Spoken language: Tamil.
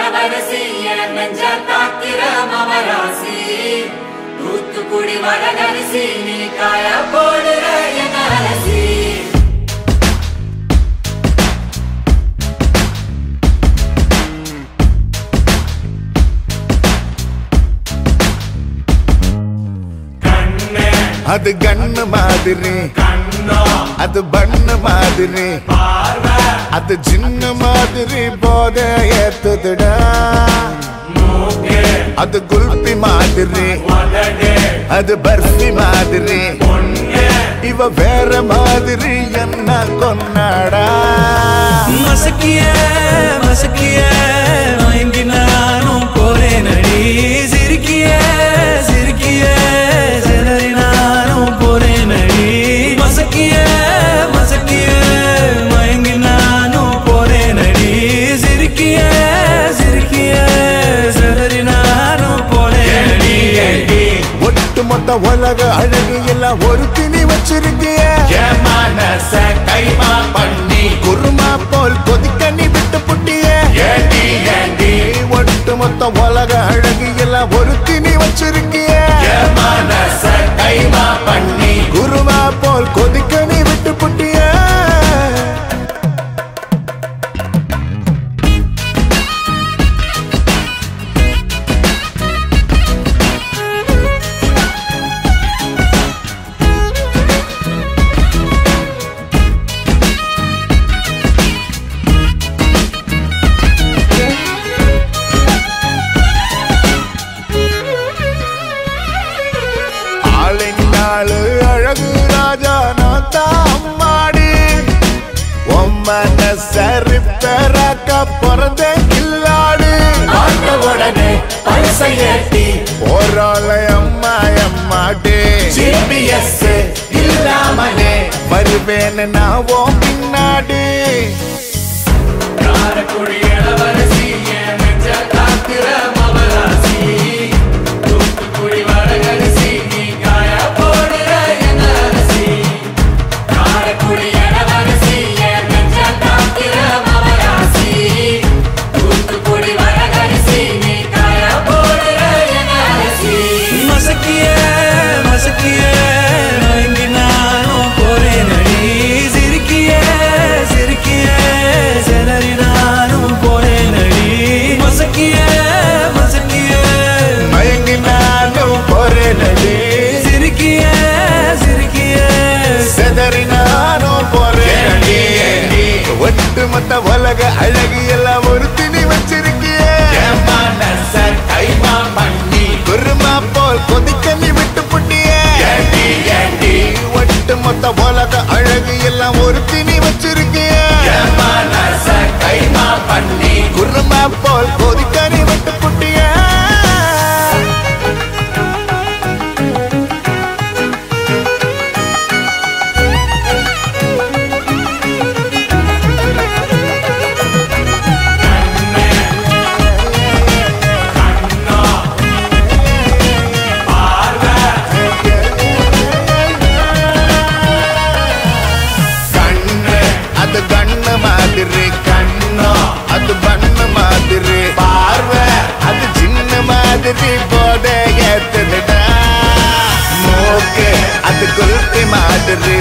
இளவரசி என் நெஞ்ச தாக்கிற மவராசி தூத்துக்குடி வடகரிசி நீ காய போடுற என் அரசி அது கண்ணு மாதிரி அது பண்ணு மாதிரி அது சின்ன மாதிரி போத ஏத்துதுடா அது குல்பி மாதிரி அது பர்ஃபி மாதிரி இவ வேற மாதிரி என்ன கொண்டாடா மசக்கிய மசக்கிய மயங்கி நானும் போறேன் அடி சிரிக்கிய சிரிக்கிய சிதறி நானும் போறேன் அடி மசக்கிய மசக்கிய மயங்கி நானும் போறேன் அடி சிரிக்கிய சிரிக்கிய சிதறி நானும் போறேன் அடி ஒட்டு மொத்த உலக அழகு எல்லாம் ஒரு திணி வச்சிருக்கிய மனச கைமா பண்ணி குருமா போல் கொதிக்க நீ விட்டு புட்டிய ஏண்டி ஏண்டி ஒட்டு மொத்த உலக அழகு எல்லாம் ஒரு திணி வச்சிருக்கிய மனச கைமா பண்ணி குருமா போல் கொதிக்க நீ விட்டு புட்டிய ஆளினாளு அழகு ராஜா நான் தான் அம்மாடி உம்மன சரிப்பராக்க பிறந்த கில்லாடு பார்த்த உடனே பல்சை ஏத்தி போராள அம்மா அம்மாடி ஜிபிஎஸ் இல்லாமலே வருவேன் நான் உன் பின்னாடி காரக்குடி இளவரசி என் நெஞ்ச காக்கிற மவராசி தூத்துக்குடி வடகரிசி நீ காய போடுற என் அரசி காரக்குடி இளவரசி என் நெஞ்ச தாக்கிற மவராசி தூத்துக்குடி வடகரிசி நீ காய போடுற என் அரசி மசக்கிய மசக்கிய மயங்கி நானும் போறேன் அடி சிரிக்கிய சிரிக்கிய சிதறி நானும் போறேன் அடி மசக்கிய மசக்கிய மயங்கி நானும் போறேனடி சிரிக்கிய சிரிக்கிய செதறி நானும் போறேனடி ஒட்டு மொத்த உலக அழகு எல்லாம் ஒரு திணி வச்சிருக்கிய என் மனச கைமா பண்ணி குருமா போல் கொதிக்க நீ விட்டு புட்டிய ஏண்டி ஏண்டி ஒட்டு மொத்த உலக அழகு எல்லாம் ஒரு திணி வச்சிருக்கிய என் மனச கைமா பண்ணி குருமா போல் கொதிக்க நீ விட்டு புட்டிய கண்ணு அது கண்ணு மாதிரி கண்ணு அது பண்ணு மாதிரி பார்வை அது சின்ன மாதிரி போத ஏத்துதுடா மூக்கு அது குல்பி மாதிரி